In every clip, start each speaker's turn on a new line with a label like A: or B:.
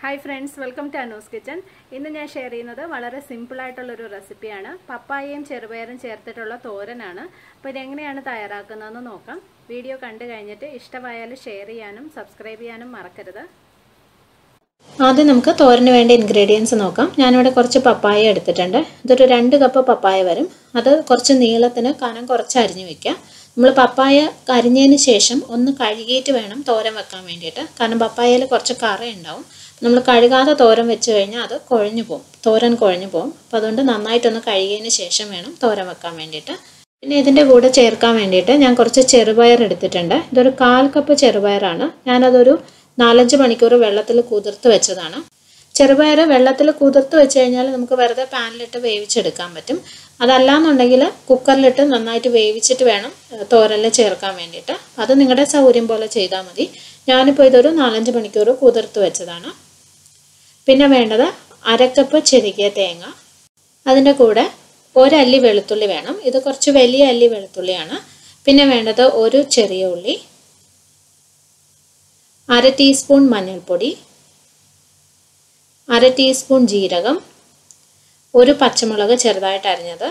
A: hi friends welcome to Anu's kitchen ഇന്ന് ഞാൻ share ചെയ്യുന്നത് വളരെ സിമ്പിളായിട്ടുള്ളൊരു റെസിപ്പിയാണ് പപ്പായയും ചെറുപയറും ചേർത്തിട്ടുള്ള തോരനാണ് അപ്പോൾ ഇതെങ്ങനെയാണ് തയ്യാറാക്കുന്നതെന്ന് നോക്കാം വീഡിയോ കണ്ടു കഴിഞ്ഞിട്ട് ഇഷ്ടമായാൽ ഷെയർ ചെയ്യാനും സബ്സ്ക്രൈബ് ചെയ്യാനും മറക്കരുത്
B: ആദ്യം നമുക്ക് തോരന് വേണ്ട ഇൻഗ്രീഡിയൻസ് നോക്കാം ഞാനിവിടെ കുറച്ച് പപ്പായ എടുത്തിട്ടുണ്ട് ഇതൊരു രണ്ട് കപ്പ് പപ്പായ വരും അത് കുറച്ച് നീളത്തിന് കനം കുറച്ച് അരിഞ്ഞു വെക്കുക നമ്മൾ പപ്പായ അരിഞ്ഞതിന് ശേഷം ഒന്ന് കഴുകിയിട്ട് വേണം തോരൻ വെക്കാൻ വേണ്ടിയിട്ട് കാരണം പപ്പായയിൽ കുറച്ച് കറ ഉണ്ടാവും നമ്മൾ കഴുകാതെ തോരൻ വെച്ച് കഴിഞ്ഞാൽ അത് കുഴഞ്ഞു പോകും തോരൻ കുഴഞ്ഞു പോകും അപ്പോൾ അതുകൊണ്ട് നന്നായിട്ടൊന്ന് കഴുകിയതിന് ശേഷം വേണം തോരൻ വെക്കാൻ വേണ്ടിയിട്ട് പിന്നെ ഇതിൻ്റെ കൂടെ ചേർക്കാൻ വേണ്ടിയിട്ട് ഞാൻ കുറച്ച് ചെറുപയർ എടുത്തിട്ടുണ്ട് ഇതൊരു കാൽ കപ്പ് ചെറുപയറാണ് ഞാനതൊരു നാലഞ്ച് മണിക്കൂർ വെള്ളത്തിൽ കുതിർത്ത് വെച്ചതാണ് ചെറുപയർ വെള്ളത്തിൽ കുതിർത്ത് വെച്ച് കഴിഞ്ഞാൽ നമുക്ക് വെറുതെ പാനിലിട്ട് വേവിച്ചെടുക്കാൻ പറ്റും അതല്ലാന്നുണ്ടെങ്കിൽ കുക്കറിലിട്ട് നന്നായിട്ട് വേവിച്ചിട്ട് വേണം തോരനിൽ ചേർക്കാൻ വേണ്ടിയിട്ട് അത് നിങ്ങളുടെ സൗകര്യം പോലെ ചെയ്താൽ മതി ഞാനിപ്പോൾ ഇതൊരു നാലഞ്ച് മണിക്കൂർ കുതിർത്ത് വെച്ചതാണ് പിന്നെ വേണ്ടത് അരക്കപ്പ് ചെരുകിയ തേങ്ങ അതിൻ്റെ കൂടെ ഒരല്ലി വെളുത്തുള്ളി വേണം ഇത് കുറച്ച് വലിയ അല്ലി വെളുത്തുള്ളിയാണ് പിന്നെ വേണ്ടത് ഒരു ചെറിയ ഉള്ളി അര ടീസ്പൂൺ മഞ്ഞൾപ്പൊടി അര ടീസ്പൂൺ ജീരകം ഒരു പച്ചമുളക് ചെറുതായിട്ട് അരിഞ്ഞത്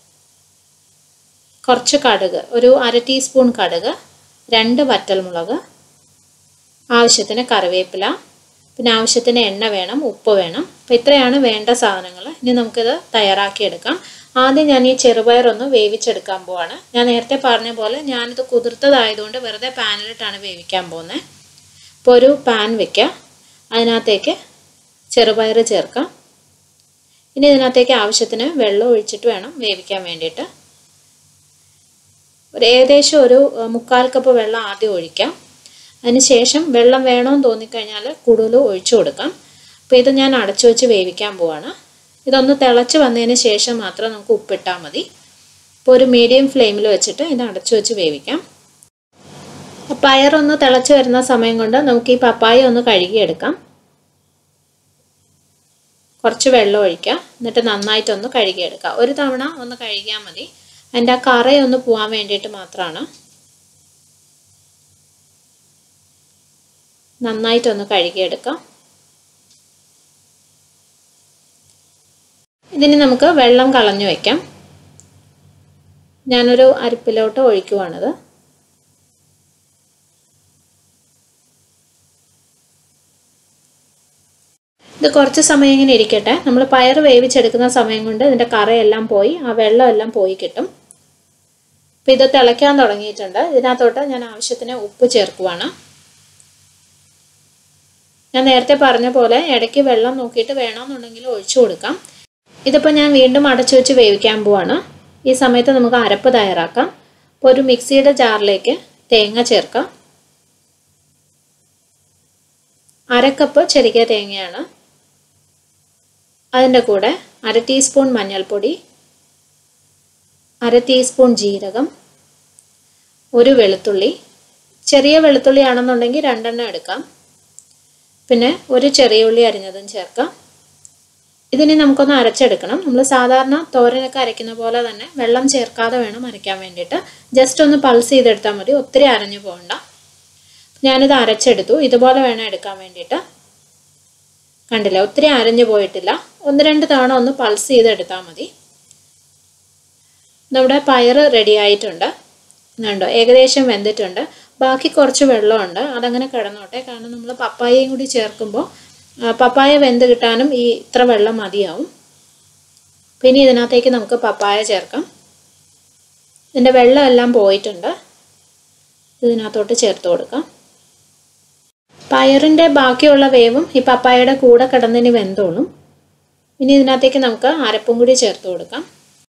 B: കുറച്ച് കടുക് ഒരു അര ടീസ്പൂൺ കടുക് രണ്ട് വറ്റൽമുളക് ആവശ്യത്തിന് കറിവേപ്പില പിന്നെ ആവശ്യത്തിന് എണ്ണ വേണം ഉപ്പ് വേണം അപ്പോൾ ഇത്രയാണ് വേണ്ട സാധനങ്ങൾ ഇനി നമുക്കിത് തയ്യാറാക്കിയെടുക്കാം ആദ്യം ഞാൻ ഈ ചെറുപയർ ഒന്ന് വേവിച്ചെടുക്കാൻ പോവാണ് ഞാൻ നേരത്തെ പറഞ്ഞ പോലെ ഞാനിത് കുതിർത്തതായതുകൊണ്ട് വെറുതെ പാനിലിട്ടാണ് വേവിക്കാൻ പോകുന്നത് ഇപ്പോൾ ഒരു പാൻ വെക്കുക അതിനകത്തേക്ക് ചെറുപയർ ചേർക്കാം ഇനി ഇതിനകത്തേക്ക് ആവശ്യത്തിന് വെള്ളം ഒഴിച്ചിട്ട് വേണം വേവിക്കാൻ വേണ്ടിയിട്ട് ഒരു ഏകദേശം ഒരു മുക്കാൽ കപ്പ് വെള്ളം ആദ്യം ഒഴിക്കാം അതിനുശേഷം വെള്ളം വേണമെന്ന് തോന്നിക്കഴിഞ്ഞാൽ കൂടുതൽ ഒഴിച്ചു കൊടുക്കാം അപ്പോൾ ഇത് ഞാൻ അടച്ചു വെച്ച് വേവിക്കാൻ പോവാണ് ഇതൊന്ന് തിളച്ച് വന്നതിന് ശേഷം മാത്രം നമുക്ക് ഉപ്പിട്ടാൽ മതി ഇപ്പോൾ ഒരു മീഡിയം ഫ്ലെയിമിൽ വെച്ചിട്ട് ഇത് അടച്ചു വെച്ച് വേവിക്കാം പയറൊന്ന് തിളച്ച് വരുന്ന സമയം കൊണ്ട് നമുക്ക് ഈ പപ്പായ ഒന്ന് കഴുകിയെടുക്കാം കുറച്ച് വെള്ളം ഒഴിക്കുക എന്നിട്ട് നന്നായിട്ടൊന്ന് കഴുകിയെടുക്കുക ഒരു തവണ ഒന്ന് കഴുകിയാൽ മതി അതിൻ്റെ ആ കറയൊന്ന് പോകാൻ വേണ്ടിയിട്ട് മാത്രമാണ് നന്നായിട്ടൊന്ന് കഴുകിയെടുക്കാം ഇതിന് നമുക്ക് വെള്ളം കളഞ്ഞു വയ്ക്കാം ഞാനൊരു അരിപ്പിലോട്ട് ഒഴിക്കുവാണത് ഇത് കുറച്ച് സമയം ഇങ്ങനെ ഇരിക്കട്ടെ നമ്മൾ പയർ വേവിച്ചെടുക്കുന്ന സമയം കൊണ്ട് ഇതിൻ്റെ കറയെല്ലാം പോയി ആ വെള്ളം എല്ലാം പോയി കിട്ടും അപ്പോൾ ഇത് തിളയ്ക്കാൻ തുടങ്ങിയിട്ടുണ്ട് ഇതിനകത്തോട്ട് ഞാൻ ആവശ്യത്തിന് ഉപ്പ് ചേർക്കുവാണ് ഞാൻ നേരത്തെ പറഞ്ഞ പോലെ ഇടയ്ക്ക് വെള്ളം നോക്കിയിട്ട് വേണമെന്നുണ്ടെങ്കിൽ ഒഴിച്ചു കൊടുക്കാം ഇതിപ്പോൾ ഞാൻ വീണ്ടും അടച്ചു വെച്ച് വേവിക്കാൻ പോവാണ് ഈ സമയത്ത് നമുക്ക് അരപ്പ് തയ്യാറാക്കാം അപ്പോൾ ഒരു മിക്സിയുടെ ജാറിലേക്ക് തേങ്ങ ചേർക്കാം അരക്കപ്പ് ചെറിയ തേങ്ങയാണ് അതിൻ്റെ കൂടെ അര ടീസ്പൂൺ മഞ്ഞൾപ്പൊടി അര ടീസ്പൂൺ ജീരകം ഒരു വെളുത്തുള്ളി ചെറിയ വെളുത്തുള്ളി ആണെന്നുണ്ടെങ്കിൽ രണ്ടെണ്ണം എടുക്കാം പിന്നെ ഒരു ചെറിയ ഉള്ളി അരിഞ്ഞതും ചേർക്കാം ഇതിനി നമുക്കൊന്ന് അരച്ചെടുക്കണം നമ്മൾ സാധാരണ തോരനൊക്കെ അരയ്ക്കുന്ന പോലെ തന്നെ വെള്ളം ചേർക്കാതെ വേണം അരയ്ക്കാൻ വേണ്ടിയിട്ട് ജസ്റ്റ് ഒന്ന് പൾസ് ചെയ്തെടുത്താൽ മതി ഒത്തിരി അരഞ്ഞു പോകണ്ട ഞാനിത് അരച്ചെടുത്തു ഇതുപോലെ വേണം എടുക്കാൻ വേണ്ടിയിട്ട് കണ്ടില്ല ഒത്തിരി അരഞ്ഞു പോയിട്ടില്ല ഒന്ന് രണ്ട് തവണ ഒന്ന് പൾസ് ചെയ്തെടുത്താൽ മതി നമ്മുടെ പയർ റെഡി ആയിട്ടുണ്ട് കണ്ടോ ഏകദേശം വെന്തിട്ടുണ്ട് ബാക്കി കുറച്ച് വെള്ളമുണ്ട് അതങ്ങനെ കിടന്നോട്ടെ കാരണം നമ്മൾ പപ്പായയും കൂടി ചേർക്കുമ്പോൾ പപ്പായ വെന്ത് കിട്ടാനും ഈ ഇത്ര വെള്ളം മതിയാവും പിന്നെ ഇതിനകത്തേക്ക് നമുക്ക് പപ്പായ ചേർക്കാം ഇതിൻ്റെ വെള്ളം എല്ലാം പോയിട്ടുണ്ട് ഇതിനകത്തോട്ട് ചേർത്ത് കൊടുക്കാം പയറിൻ്റെ ബാക്കിയുള്ള വേവും ഈ പപ്പായയുടെ കൂടെ കിടന്നതിന് വെന്തോളും ഇനി ഇതിനകത്തേക്ക് നമുക്ക് അരപ്പും കൂടി ചേർത്ത് കൊടുക്കാം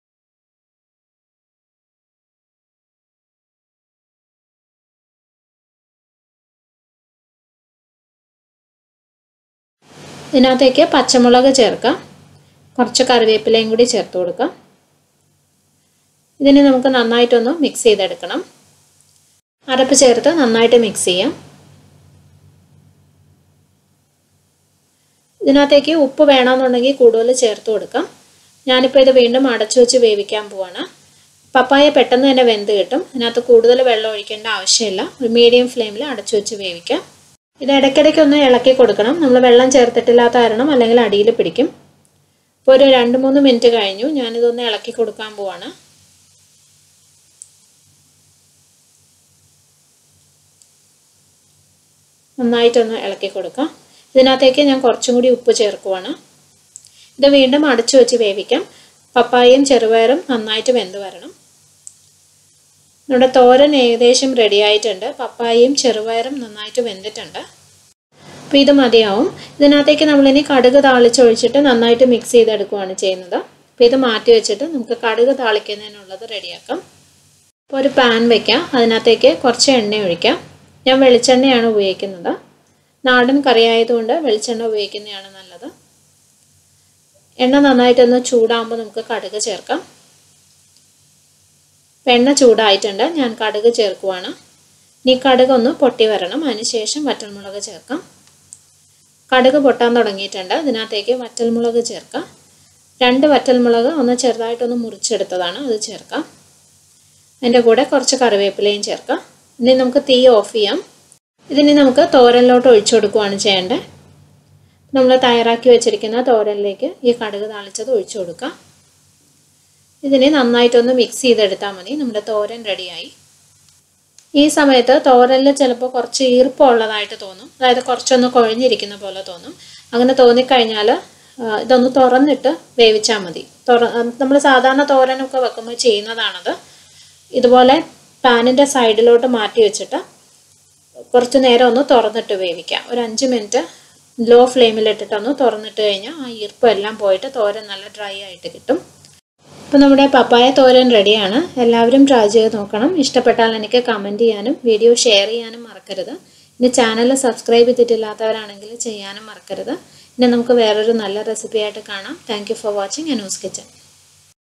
B: ഇതിനകത്തേക്ക് പച്ചമുളക് ചേർക്കാം കുറച്ച് കറിവേപ്പിലയും കൂടി ചേർത്ത് കൊടുക്കാം ഇതിന് നമുക്ക് നന്നായിട്ടൊന്ന് മിക്സ് ചെയ്തെടുക്കണം അരപ്പ് ചേർത്ത് നന്നായിട്ട് മിക്സ് ചെയ്യാം ഇതിനകത്തേക്ക് ഉപ്പ് വേണമെന്നുണ്ടെങ്കിൽ കൂടുതൽ ചേർത്ത് കൊടുക്കാം ഞാനിപ്പോൾ ഇത് വീണ്ടും അടച്ചു വെച്ച് വേവിക്കാൻ പോവാണ് പപ്പായ പെട്ടെന്ന് തന്നെ വെന്ത് കിട്ടും ഇതിനകത്ത് കൂടുതൽ വെള്ളം ഒഴിക്കേണ്ട ആവശ്യമില്ല ഒരു മീഡിയം ഫ്ലെയിമിൽ അടച്ചു വെച്ച് വേവിക്കാം ഇത് ഇടയ്ക്കിടയ്ക്ക് ഒന്ന് ഇളക്കി കൊടുക്കണം നമ്മൾ വെള്ളം ചേർത്തിട്ടില്ലാത്ത കാരണം അല്ലെങ്കിൽ അടിയിൽ പിടിക്കും ഇപ്പോൾ ഒരു രണ്ട് മൂന്ന് മിനിറ്റ് കഴിഞ്ഞു ഞാനിതൊന്ന് ഇളക്കി കൊടുക്കാൻ പോവാണ് നന്നായിട്ടൊന്ന് ഇളക്കി കൊടുക്കാം ഇതിനകത്തേക്ക് ഞാൻ കുറച്ചും കൂടി ഉപ്പ് ചേർക്കുവാണ് ഇത് വീണ്ടും അടച്ചു വെച്ച് വേവിക്കാം പപ്പായയും ചെറുപയറും നന്നായിട്ട് വെന്ത് വരണം നമ്മുടെ തോരൻ ഏകദേശം റെഡി ആയിട്ടുണ്ട് പപ്പായയും ചെറുപയറും നന്നായിട്ട് വെന്തിട്ടുണ്ട് അപ്പോൾ ഇത് മതിയാവും ഇതിനകത്തേക്ക് നമ്മളിനി കടുക് താളിച്ചൊഴിച്ചിട്ട് നന്നായിട്ട് മിക്സ് ചെയ്തെടുക്കുകയാണ് ചെയ്യുന്നത് അപ്പോൾ ഇത് മാറ്റി വെച്ചിട്ട് നമുക്ക് കടുക് താളിക്കുന്നതിനുള്ളത് റെഡിയാക്കാം അപ്പോൾ ഒരു പാൻ വയ്ക്കാം അതിനകത്തേക്ക് കുറച്ച് എണ്ണ ഒഴിക്കാം ഞാൻ വെളിച്ചെണ്ണയാണ് ഉപയോഗിക്കുന്നത് നാടൻ കറി ആയതുകൊണ്ട് വെളിച്ചെണ്ണ ഉപയോഗിക്കുന്നതാണ് നല്ലത് എണ്ണ നന്നായിട്ടൊന്ന് ചൂടാകുമ്പോൾ നമുക്ക് കടുക് ചേർക്കാം എണ്ണ ചൂടായിട്ടുണ്ട് ഞാൻ കടുക് ചേർക്കുവാണ് ഇനി കടുക് ഒന്ന് പൊട്ടി വരണം അതിനുശേഷം വറ്റൽമുളക് ചേർക്കാം കടുക് പൊട്ടാൻ തുടങ്ങിയിട്ടുണ്ട് ഇതിനകത്തേക്ക് വറ്റൽമുളക് ചേർക്കാം രണ്ട് വറ്റൽമുളക് ഒന്ന് ചെറുതായിട്ടൊന്ന് മുറിച്ചെടുത്തതാണ് അത് ചേർക്കാം അതിൻ്റെ കൂടെ കുറച്ച് കറിവേപ്പിലയും ചേർക്കാം ഇനി നമുക്ക് തീ ഓഫ് ചെയ്യാം ഇതിനി നമുക്ക് തോരനിലോട്ട് ഒഴിച്ചു കൊടുക്കുകയാണ് ചെയ്യേണ്ടത് നമ്മൾ തയ്യാറാക്കി വെച്ചിരിക്കുന്ന തോരനിലേക്ക് ഈ കടുക് താളിച്ചത് ഒഴിച്ചു കൊടുക്കാം ഇതിനെ നന്നായിട്ടൊന്ന് മിക്സ് ചെയ്തെടുത്താൽ മതി നമ്മുടെ തോരൻ റെഡിയായി ഈ സമയത്ത് തോരനിൽ ചിലപ്പോൾ കുറച്ച് ഈർപ്പമുള്ളതായിട്ട് തോന്നും അതായത് കുറച്ചൊന്ന് കുഴഞ്ഞിരിക്കുന്ന പോലെ തോന്നും അങ്ങനെ തോന്നിക്കഴിഞ്ഞാൽ ഇതൊന്ന് തുറന്നിട്ട് വേവിച്ചാൽ മതി തുറ നമ്മൾ സാധാരണ തോരനൊക്കെ വെക്കുമ്പോൾ ചെയ്യുന്നതാണത് ഇതുപോലെ പാനിൻ്റെ സൈഡിലോട്ട് മാറ്റി വെച്ചിട്ട് കുറച്ച് നേരം ഒന്ന് തുറന്നിട്ട് വേവിക്കാം ഒരു അഞ്ച് മിനിറ്റ് ലോ ഫ്ലെയിമിലിട്ടിട്ടൊന്ന് തുറന്നിട്ട് കഴിഞ്ഞാൽ ആ ഈർപ്പം എല്ലാം പോയിട്ട് തോരൻ നല്ല ഡ്രൈ ആയിട്ട് കിട്ടും അപ്പോൾ നമ്മുടെ പപ്പായ തോരൻ റെഡിയാണ് എല്ലാവരും ട്രൈ ചെയ്ത് നോക്കണം ഇഷ്ടപ്പെട്ടാൽ എനിക്ക് കമൻറ്റ് ചെയ്യാനും വീഡിയോ ഷെയർ ചെയ്യാനും മറക്കരുത് ഇനി ചാനൽ സബ്സ്ക്രൈബ് ചെയ്തിട്ടില്ലാത്തവരാണെങ്കിൽ ചെയ്യാനും മറക്കരുത് ഇനി നമുക്ക് വേറൊരു നല്ല റെസിപ്പി ആയിട്ട് കാണാം thank you for watching Anu's kitchen